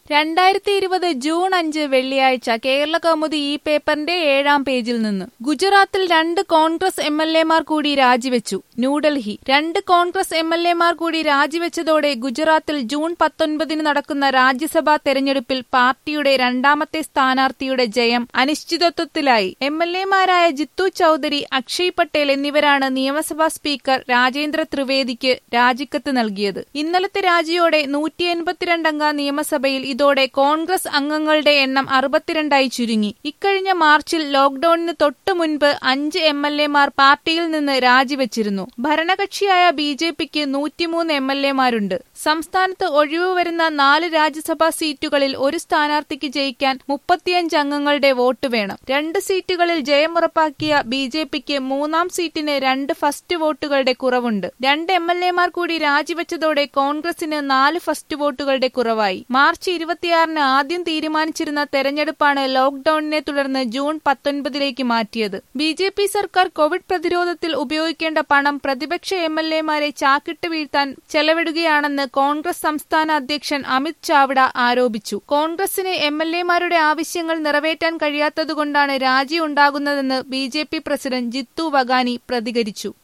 രണ്ടായിരത്തി ഇരുപത് ജൂൺ അഞ്ച് വെള്ളിയാഴ്ച കേരള കൗമുദി ഈ പേപ്പറിന്റെ ഏഴാം പേജിൽ നിന്ന് ഗുജറാത്തിൽ രണ്ട് കോൺഗ്രസ് എം എൽ എമാർ കൂടി രാജിവെച്ചു ന്യൂഡൽഹി രണ്ട് കോൺഗ്രസ് എം എൽ എമാർ കൂടി രാജിവെച്ചതോടെ ഗുജറാത്തിൽ ജൂൺ പത്തൊൻപതിന് നടക്കുന്ന രാജ്യസഭാ തെരഞ്ഞെടുപ്പിൽ പാർട്ടിയുടെ രണ്ടാമത്തെ സ്ഥാനാർത്ഥിയുടെ ജയം അനിശ്ചിതത്വത്തിലായി എം എൽ എമാരായ ജിത്തു ചൌധരി അക്ഷയ് പട്ടേൽ എന്നിവരാണ് നിയമസഭാ സ്പീക്കർ രാജേന്ദ്ര ത്രിവേദിക്ക് രാജിക്കത്ത് നൽകിയത് ഇന്നലത്തെ രാജിയോടെ നൂറ്റി എൺപത്തിരണ്ടംഗ നിയമസഭയിൽ ഇതോടെ കോൺഗ്രസ് അംഗങ്ങളുടെ എണ്ണം അറുപത്തിരണ്ടായി ചുരുങ്ങി ഇക്കഴിഞ്ഞ മാർച്ചിൽ ലോക്ഡൌണിന് തൊട്ടു മുൻപ് അഞ്ച് എം എൽ എമാർ പാർട്ടിയിൽ നിന്ന് രാജിവെച്ചിരുന്നു ഭരണകക്ഷിയായ ബി ജെ പിക്ക് നൂറ്റിമൂന്ന് എം എൽ എമാരുണ്ട് സംസ്ഥാനത്ത് ഒഴിവ് വരുന്ന നാല് രാജ്യസഭാ സീറ്റുകളിൽ ഒരു സ്ഥാനാർത്ഥിക്ക് ജയിക്കാൻ മുപ്പത്തിയഞ്ച് അംഗങ്ങളുടെ വോട്ട് വേണം രണ്ട് സീറ്റുകളിൽ ജയമുറപ്പാക്കിയ ബി ജെ പിക്ക് മൂന്നാം സീറ്റിന് രണ്ട് ഫസ്റ്റ് വോട്ടുകളുടെ കുറവുണ്ട് രണ്ട് എം എൽ എമാർ കൂടി രാജിവെച്ചതോടെ കോൺഗ്രസിന് നാല് ഫസ്റ്റ് വോട്ടുകളുടെ കുറവായി മാർച്ച് ഇരുപത്തിയാറിന് ആദ്യം തീരുമാനിച്ചിരുന്ന തെരഞ്ഞെടുപ്പാണ് ലോക്ഡൌണിനെ തുടർന്ന് ജൂൺ പത്തൊൻപതിലേക്ക് മാറ്റിയത് ബി ജെ പി സർക്കാർ കോവിഡ് പ്രതിരോധത്തിൽ ഉപയോഗിക്കേണ്ട പണം പ്രതിപക്ഷ എം എൽ എമാരെ ചാക്കിട്ട് വീഴ്ത്താൻ ചെലവിടുകയാണെന്ന് കോൺഗ്രസ് സംസ്ഥാന അധ്യക്ഷൻ അമിത് ചാവ്ഡ ആരോപിച്ചു കോൺഗ്രസിന് എം എൽ എമാരുടെ ആവശ്യങ്ങൾ നിറവേറ്റാൻ കഴിയാത്തതുകൊണ്ടാണ് രാജി ഉണ്ടാകുന്നതെന്ന് B J P president Jithu Vaghani പ്രതികരിച്ചു